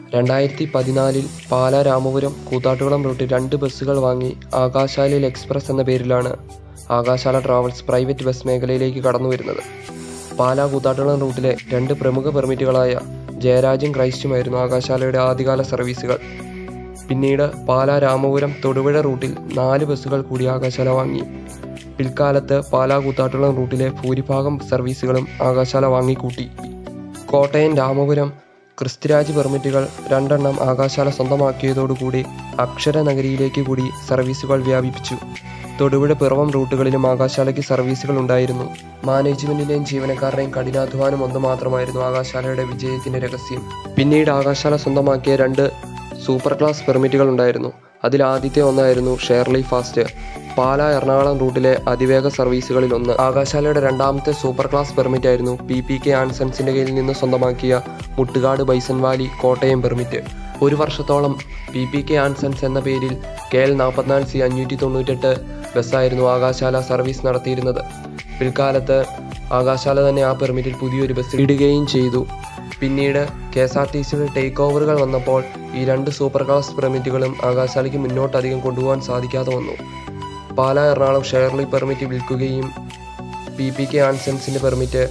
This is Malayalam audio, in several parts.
രണ്ടായിരത്തി പതിനാലിൽ പാലാ രാമപുരം കൂത്താട്ടുകുളം റൂട്ടിൽ രണ്ട് ബസ്സുകൾ വാങ്ങി ആകാശാലയിൽ എക്സ്പ്രസ് എന്ന പേരിലാണ് ആകാശാല ട്രാവൽസ് പ്രൈവറ്റ് ബസ് മേഖലയിലേക്ക് കടന്നുവരുന്നത് പാലാ കൂത്താട്ടുകുളം റൂട്ടിലെ രണ്ട് പ്രമുഖ പെർമിറ്റുകളായ ജയരാജും ക്രൈസ്റ്റുമായിരുന്നു ആകാശാലയുടെ ആദ്യകാല സർവീസുകൾ പിന്നീട് പാലാ രാമപുരം തൊടുപുഴ റൂട്ടിൽ നാല് ബസ്സുകൾ കൂടി ആകാശാല വാങ്ങി പിൽക്കാലത്ത് പാലാ കൂത്താട്ടുകുളം റൂട്ടിലെ ഭൂരിഭാഗം സർവീസുകളും ആകാശാല വാങ്ങിക്കൂട്ടി കോട്ടയം രാമപുരം ക്രിസ്തുരാജ് പെർമിറ്റുകൾ രണ്ടെണ്ണം ആകാശാല സ്വന്തമാക്കിയതോടുകൂടി അക്ഷരനഗരിയിലേക്ക് കൂടി സർവീസുകൾ വ്യാപിപ്പിച്ചു തൊടുപുഴ പിറവം റൂട്ടുകളിലും ആകാശാലയ്ക്ക് സർവീസുകൾ ഉണ്ടായിരുന്നു മാനേജ്മെന്റിന്റെയും ജീവനക്കാരുടെയും കഠിനാധ്വാനം ഒന്ന് മാത്രമായിരുന്നു ആകാശാലയുടെ വിജയത്തിന്റെ രഹസ്യം പിന്നീട് ആകാശാല സ്വന്തമാക്കിയ രണ്ട് സൂപ്പർ ക്ലാസ് പെർമിറ്റുകൾ ഉണ്ടായിരുന്നു അതിൽ ആദ്യത്തെ ഒന്നായിരുന്നു ഷെയർലി ഫാസ്റ്റ് പാലാ എറണാകുളം റൂട്ടിലെ അതിവേഗ സർവീസുകളിൽ ഒന്ന് ആകാശാലയുടെ രണ്ടാമത്തെ സൂപ്പർ ക്ലാസ് പെർമിറ്റ് ആയിരുന്നു പി പി കെ ആൻസൺസിന്റെ കയ്യിൽ നിന്ന് സ്വന്തമാക്കിയ Muttukad bison valley Kottayam permit ഒരു വർഷത്തോളം പി പി കെ ആൻസൺസ് എന്ന പേരിൽ കെ എൽ നാൽപ്പത്തിനാല് സി അഞ്ഞൂറ്റി തൊണ്ണൂറ്റെട്ട് ബസ്സായിരുന്നു ആകാശാല സർവീസ് നടത്തിയിരുന്നത് പിൽക്കാലത്ത് ആകാശാല തന്നെ ആ പെർമിറ്റിൽ പുതിയൊരു ബസ് ഇടുകയും ചെയ്തു പിന്നീട് കെ എസ് ആർ ടി സിയുടെ ടേക്ക് ഓവറുകൾ വന്നപ്പോൾ ഈ രണ്ട് സൂപ്പർ ക്ലാസ് പെർമിറ്റുകളും ആകാശാലയ്ക്ക് മുന്നോട്ട് അധികം കൊണ്ടുപോകാൻ സാധിക്കാതെ വന്നു പാലാ എറണാകുളം ഷെയർലി പെർമിറ്റ് വിൽക്കുകയും പി പി കെ ആൻസൻസിൻ്റെ പെർമിറ്റ്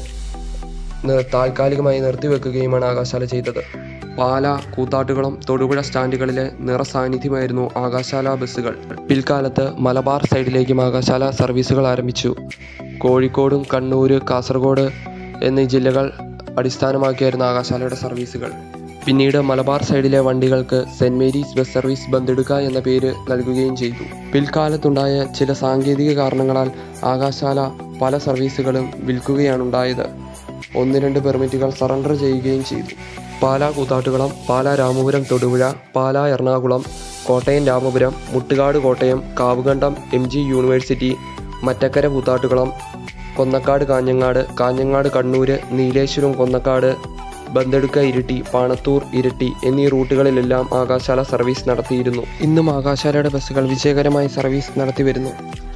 നി- താൽക്കാലികമായി നിർത്തിവെക്കുകയുമാണ് ആകാശാല ചെയ്തത് പാല കൂത്താട്ടുകുളം തൊടുപുഴ സ്റ്റാൻഡുകളിലെ നിറസാന്നിധ്യമായിരുന്നു ആകാശാല ബസ്സുകൾ പിൽക്കാലത്ത് മലബാർ സൈഡിലേക്കും ആകാശാല സർവീസുകൾ ആരംഭിച്ചു കോഴിക്കോടും കണ്ണൂർ കാസർഗോഡ് എന്നീ ജില്ലകൾ അടിസ്ഥാനമാക്കിയായിരുന്നു ആകാശാലയുടെ സർവീസുകൾ പിന്നീട് മലബാർ സൈഡിലെ വണ്ടികൾക്ക് saint Mary's bus service Bandadka എന്ന പേര് നൽകുകയും ചെയ്തു പിൽക്കാലത്തുണ്ടായ ചില സാങ്കേതിക കാരണങ്ങളാൽ ആകാശാല പല സർവീസുകളും വിൽക്കുകയാണുണ്ടായത് ഒന്ന് രണ്ട് പെർമിറ്റുകൾ സറണ്ടർ ചെയ്യുകയും ചെയ്തു Pala Koothattukulam Pala Ramapuram Thodupuzha Pala Ernakulam Kottayam Ramapuram Muttukad Kottayam Kavukandam M G university Mattakkara Koothattukulam Konnakkad Kanhangad Kanhangad Kannur Nileshwaram Konnakkad Bandadka Iritty Panathur Iritty എന്നീ റൂട്ടുകളിലെല്ലാം ആകാശാല സർവീസ് നടത്തിയിരുന്നു ഇന്നും ആകാശാലയുടെ ബസ്സുകൾ വിജയകരമായി സർവീസ് നടത്തി വരുന്നു